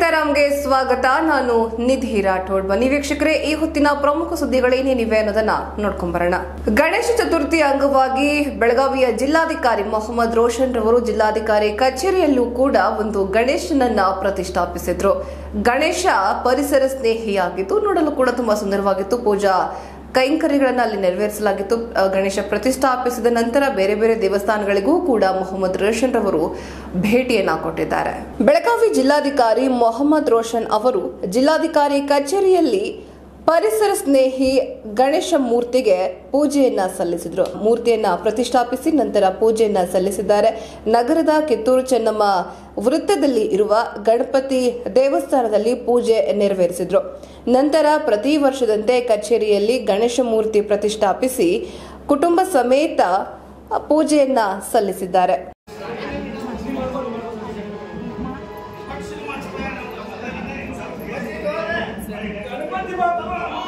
ರಾಮ್ಗೆ ಸ್ವಾಗತ ನಾನು ನಿಧಿ ರಾಠೋಡ್ ಬನ್ನಿ ವೀಕ್ಷಕರೇ ಈ ಹೊತ್ತಿನ ಪ್ರಮುಖ ಸುದ್ದಿಗಳೇನೇನಿವೆ ಅನ್ನೋದನ್ನ ನೋಡ್ಕೊಂಬರೋಣ ಗಣೇಶ ಚತುರ್ಥಿ ಅಂಗವಾಗಿ ಬೆಳಗಾವಿಯ ಜಿಲ್ಲಾಧಿಕಾರಿ ಮೊಹಮ್ಮದ್ ರೋಷನ್ ರವರು ಜಿಲ್ಲಾಧಿಕಾರಿ ಕಚೇರಿಯಲ್ಲೂ ಕೂಡ ಒಂದು ಗಣೇಶನನ್ನ ಪ್ರತಿಷ್ಠಾಪಿಸಿದ್ರು ಗಣೇಶ ಪರಿಸರ ಸ್ನೇಹಿಯಾಗಿದ್ದು ನೋಡಲು ಕೂಡ ತುಂಬಾ ಸುಂದರವಾಗಿತ್ತು ಪೂಜಾ ಕೈಂಕರ್ಯಗಳನ್ನು ಅಲ್ಲಿ ನೆರವೇರಿಸಲಾಗಿತ್ತು ಅ, ಗಣೇಶ ಪ್ರತಿಷ್ಠಾಪಿಸಿದ ನಂತರ ಬೇರೆ ಬೇರೆ ದೇವಸ್ಥಾನಗಳಿಗೂ ಕೂಡ ಮೊಹಮ್ಮದ್ ರೋಷನ್ ರವರು ಭೇಟಿಯನ್ನ ಕೊಟ್ಟಿದ್ದಾರೆ ಬೆಳಗಾವಿ ಜಿಲ್ಲಾಧಿಕಾರಿ ಮೊಹಮ್ಮದ್ ರೋಷನ್ ಅವರು ಜಿಲ್ಲಾಧಿಕಾರಿ ಕಚೇರಿಯಲ್ಲಿ ಪರಿಸರ ಸ್ನೇಹಿ ಗಣೇಶ ಮೂರ್ತಿಗೆ ಪೂಜೆಯನ್ನ ಸಲ್ಲಿಸಿದ್ರು ಮೂರ್ತಿಯನ್ನ ಪ್ರತಿಷ್ಠಾಪಿಸಿ ನಂತರ ಪೂಜೆಯನ್ನ ಸಲ್ಲಿಸಿದ್ದಾರೆ ನಗರದ ಕಿತ್ತೂರು ಚೆನ್ನಮ್ಮ ವೃತ್ತದಲ್ಲಿ ಇರುವ ಗಣಪತಿ ದೇವಸ್ಥಾನದಲ್ಲಿ ಪೂಜೆ ನೆರವೇರಿಸಿದ್ರು ನಂತರ ಪ್ರತಿ ವರ್ಷದಂತೆ ಕಚೇರಿಯಲ್ಲಿ ಗಣೇಶ ಮೂರ್ತಿ ಪ್ರತಿಷ್ಠಾಪಿಸಿ ಕುಟುಂಬ ಸಮೇತ ಪೂಜೆಯನ್ನ ಸಲ್ಲಿಸಿದ್ದಾರೆ गणपती बाप्पा